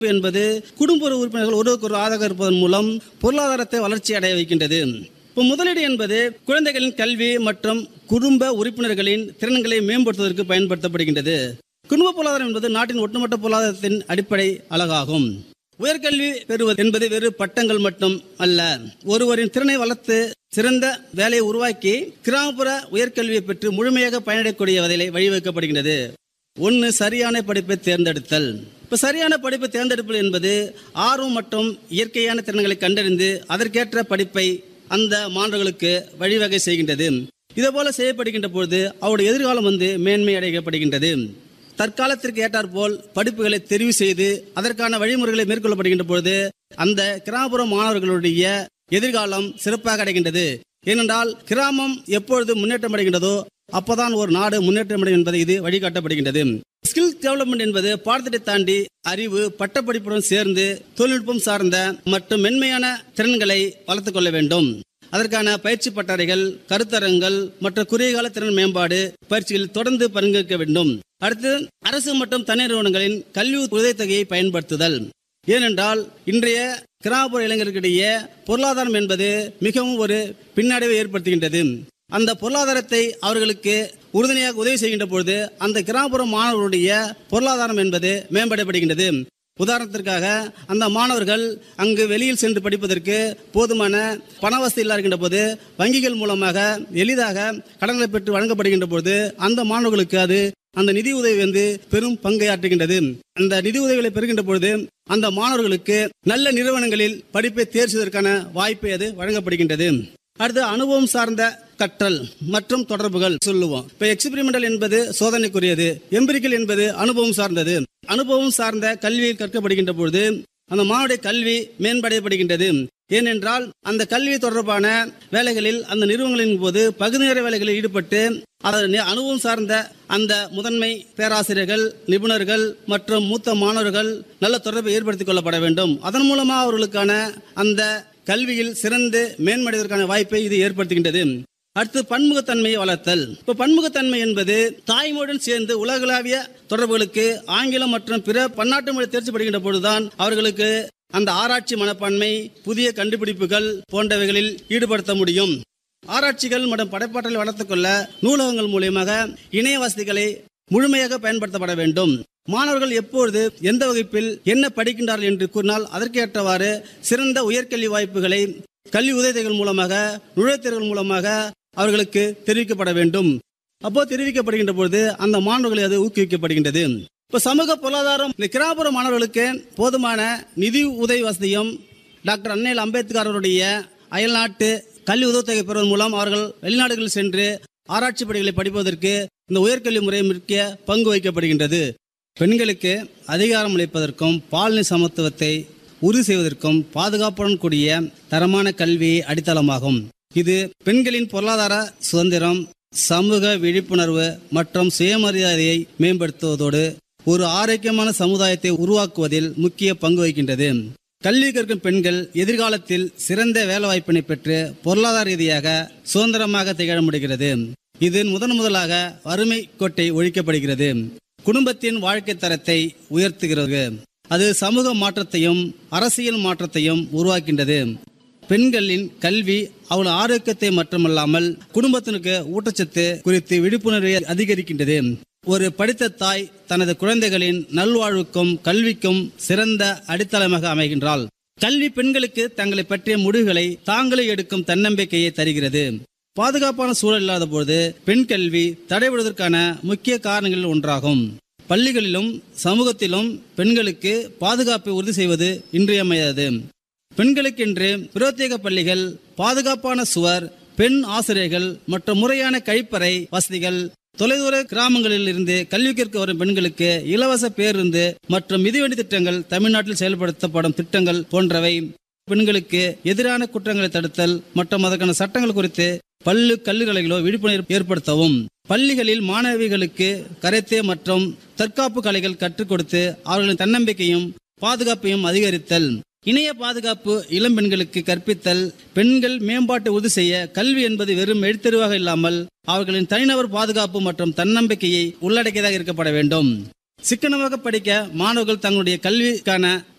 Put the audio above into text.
என்பது குடும்ப உறுப்பினர்கள் ஒருவருக்கு ஒரு ஆதரவு இருப்பதன் மூலம் பொருளாதாரத்தை வளர்ச்சி அடைய வைக்கின்றது இப்போ முதலீடு என்பது குழந்தைகளின் கல்வி மற்றும் குடும்ப உறுப்பினர்களின் திறன்களை மேம்படுத்துவதற்கு பயன்படுத்தப்படுகின்றது குடும்ப பொருளாதாரம் என்பது நாட்டின் ஒட்டுமொத்த பொருளாதாரத்தின் அடிப்படை அழகாகும் உயர்கல்வி பெறுவது என்பது வெறு பட்டங்கள் மட்டும் அல்ல ஒருவரின் திறனை வளர்த்து சிறந்த வேலையை உருவாக்கி கிராமப்புற உயர்கல்வியை பெற்று முழுமையாக பயனடையக்கூடிய வகையிலே வழிவகுக்கப்படுகின்றது ஒன்று சரியான படிப்பை தேர்ந்தெடுத்தல் இப்போ சரியான படிப்பை தேர்ந்தெடுப்பது என்பது ஆர்வம் மற்றும் இயற்கையான திறன்களை கண்டறிந்து அதற்கேற்ற படிப்பை அந்த மாணவர்களுக்கு வழிவகை செய்கின்றது இதுபோல செய்யப்படுகின்ற பொழுது அவருடைய எதிர்காலம் வந்து மேன்மை அடையப்படுகின்றது தற்காலத்திற்கு ஏற்றாற்போல் படிப்புகளை தெரிவு செய்து அதற்கான வழிமுறைகளை மேற்கொள்ளப்படுகின்ற பொழுது அந்த கிராமப்புற மாணவர்களுடைய எதிர்காலம் சிறப்பாக அடைகின்றது ஏனென்றால் கிராமம் எப்பொழுது முன்னேற்றம் அடைகின்றதோ அப்போதான் ஒரு நாடு முன்னேற்றம் அடையும் என்பதை இது வழிகாட்டப்படுகின்றது ஸ்கில் டெவலப்மெண்ட் என்பது பாடத்திட்டத்தை தாண்டி அறிவு பட்டப்படிப்புடன் சேர்ந்து தொழில்நுட்பம் சார்ந்த மற்றும் மென்மையான திறன்களை வளர்த்துக் கொள்ள வேண்டும் அதற்கான பயிற்சி பட்டறைகள் கருத்தரங்கள் மற்றும் குறுகிய கால திறன் மேம்பாடு பயிற்சிகளில் தொடர்ந்து பங்கேற்க வேண்டும் அடுத்து அரசு மற்றும் தனியார் நிறுவனங்களின் கல்வி உதவித்தொகையை பயன்படுத்துதல் ஏனென்றால் இன்றைய கிராமப்புற இளைஞர்களிடையே பொருளாதாரம் என்பது மிகவும் ஒரு பின்னடைவை ஏற்படுத்துகின்றது அந்த பொருளாதாரத்தை அவர்களுக்கு உறுதுணையாக உதவி செய்கின்ற பொழுது அந்த கிராமப்புற மாணவர்களுடைய பொருளாதாரம் என்பது மேம்படப்படுகின்றது உதாரணத்திற்காக அந்த மாணவர்கள் அங்கு வெளியில் சென்று படிப்பதற்கு போதுமான பண வசதி இல்லாத போது வங்கிகள் மூலமாக எளிதாக கடன்களை பெற்று வழங்கப்படுகின்ற போது அந்த மாணவர்களுக்கு அது அந்த நிதி உதவி வந்து பெரும் பங்கை ஆற்றுகின்றது அந்த நிதி உதவிகளை பெறுகின்ற பொழுது அந்த மாணவர்களுக்கு நல்ல நிறுவனங்களில் படிப்பை தேர்வு செய்வதற்கான வாய்ப்பை அது வழங்கப்படுகின்றது அடுத்து அனுபவம் சார்ந்த கற்றல் மற்றும் தொடர்புகள் சொல்லுவோம் இப்ப எக்ஸ்பிரிமெண்டல் என்பது சோதனைக்குரியது எம்பிரிக்கல் என்பது அனுபவம் சார்ந்தது அனுபவம் சார்ந்த கல்வியில் கற்கப்படுகின்ற பொழுது அந்த மாணவருடைய கல்வி மேம்படையப்படுகின்றது ஏனென்றால் அந்த கல்வி தொடர்பான வேலைகளில் அந்த நிறுவனங்களின் போது பகுதி நேர வேலைகளில் ஈடுபட்டு அதன் அனுபவம் சார்ந்த அந்த முதன்மை பேராசிரியர்கள் நிபுணர்கள் மற்றும் மூத்த மாணவர்கள் நல்ல தொடர்பை ஏற்படுத்திக் கொள்ளப்பட வேண்டும் அதன் மூலமாக அவர்களுக்கான அந்த கல்வியில் சிறந்து மேம்படுவதற்கான வாய்ப்பை இது ஏற்படுத்துகின்றது அடுத்து பன்முகத்தன்மையை வளர்த்தல் இப்போ பன்முகத்தன்மை என்பது தாய்மொழியுடன் சேர்ந்து உலகளாவிய தொடர்புகளுக்கு ஆங்கிலம் மற்றும் பிற பன்னாட்டு மொழி தேர்ச்சி படுகின்ற பொழுதுதான் அவர்களுக்கு அந்த ஆராய்ச்சி மனப்பான்மை புதிய கண்டுபிடிப்புகள் போன்றவைகளில் ஈடுபடுத்த முடியும் ஆராய்ச்சிகள் மற்றும் படைப்பாற்றலை வளர்த்துக் கொள்ள நூலகங்கள் மூலியமாக இணைய வசதிகளை முழுமையாக பயன்படுத்தப்பட வேண்டும் மாணவர்கள் எப்பொழுது எந்த வகுப்பில் என்ன படிக்கின்றார்கள் என்று கூறினால் அதற்கேற்றவாறு சிறந்த உயர்கல்வி வாய்ப்புகளை கல்வி உதவிகள் மூலமாக நுழைவுத்தேர்வுகள் மூலமாக அவர்களுக்கு தெரிவிக்கப்பட வேண்டும் அப்போ தெரிவிக்கப்படுகின்ற பொழுது அந்த மாணவர்களை அது ஊக்குவிக்கப்படுகின்றது இப்ப சமூக பொருளாதாரம் இந்த கிராமப்புற மாணவர்களுக்கு போதுமான நிதி உதவி வசதியும் டாக்டர் அன்னையில் அம்பேத்கர் அவருடைய அயல்நாட்டு கல்வி உதவித்தொகை பெறுவதன் மூலம் அவர்கள் வெளிநாடுகளில் சென்று ஆராய்ச்சி பணிகளை படிப்பதற்கு இந்த உயர்கல்வி முறை முக்கிய பங்கு வகிக்கப்படுகின்றது பெண்களுக்கு அதிகாரம் அளிப்பதற்கும் பாலின சமத்துவத்தை உறுதி செய்வதற்கும் பாதுகாப்புடன் கூடிய தரமான கல்வி அடித்தளமாகும் இது பெண்களின் பொருளாதார சுதந்திரம் சமூக விழிப்புணர்வு மற்றும் சுயமரியாதையை மேம்படுத்துவதோடு ஒரு ஆரோக்கியமான சமுதாயத்தை உருவாக்குவதில் முக்கிய பங்கு வகிக்கின்றது கல்வி கற்கும் பெண்கள் எதிர்காலத்தில் சிறந்த வேலைவாய்ப்பினை பெற்று பொருளாதார ரீதியாக சுதந்திரமாக திகழ முடிகிறது இது முதன் முதலாக வறுமை கோட்டை ஒழிக்கப்படுகிறது குடும்பத்தின் வாழ்க்கை தரத்தை உயர்த்துகிறது அது சமூக மாற்றத்தையும் அரசியல் மாற்றத்தையும் உருவாக்கின்றது பெண்களின் கல்வி அவள் ஆரோக்கியத்தை மட்டுமல்லாமல் குடும்பத்தினருக்கு ஊட்டச்சத்து குறித்து விழிப்புணர்வை அதிகரிக்கின்றது ஒரு படித்த தாய் தனது குழந்தைகளின் நல்வாழ்வுக்கும் கல்விக்கும் சிறந்த அடித்தளமாக அமைகின்றாள் கல்வி பெண்களுக்கு தங்களை பற்றிய முடிவுகளை தாங்களே எடுக்கும் தன்னம்பிக்கையை தருகிறது பாதுகாப்பான சூழல் இல்லாத போது பெண் கல்வி தடைபடுவதற்கான முக்கிய காரணங்களில் ஒன்றாகும் பள்ளிகளிலும் சமூகத்திலும் பெண்களுக்கு பாதுகாப்பை உறுதி செய்வது இன்றியமையாதது பெண்களுக்கென்று பிரத்யேக பள்ளிகள் பாதுகாப்பான சுவர் பெண் ஆசிரியர்கள் மற்றும் முறையான கழிப்பறை வசதிகள் தொலைதூர கிராமங்களில் இருந்து கல்வி கற்க வரும் பெண்களுக்கு இலவச பேருந்து மற்றும் மிதிவண்டி திட்டங்கள் தமிழ்நாட்டில் செயல்படுத்தப்படும் திட்டங்கள் போன்றவை பெண்களுக்கு எதிரான குற்றங்களை தடுத்தல் மற்றும் அதற்கான சட்டங்கள் குறித்து பள்ளு கல்லூரிகளிலோ விழிப்புணர்வு ஏற்படுத்தவும் பள்ளிகளில் மாணவிகளுக்கு கரைத்தே மற்றும் தற்காப்பு கலைகள் கற்றுக் கொடுத்து அவர்களின் தன்னம்பிக்கையும் பாதுகாப்பையும் அதிகரித்தல் இணைய பாதுகாப்பு இளம் பெண்களுக்கு கற்பித்தல் பெண்கள் மேம்பாட்டை உறுதி செய்ய கல்வி என்பது வெறும் எழுத்தறிவாக இல்லாமல் அவர்களின் தனிநபர் பாதுகாப்பு மற்றும் தன்னம்பிக்கையை உள்ளடக்கியதாக இருக்கப்பட வேண்டும் சிக்கனமாக படிக்க மாணவர்கள் தங்களுடைய கல்விக்கான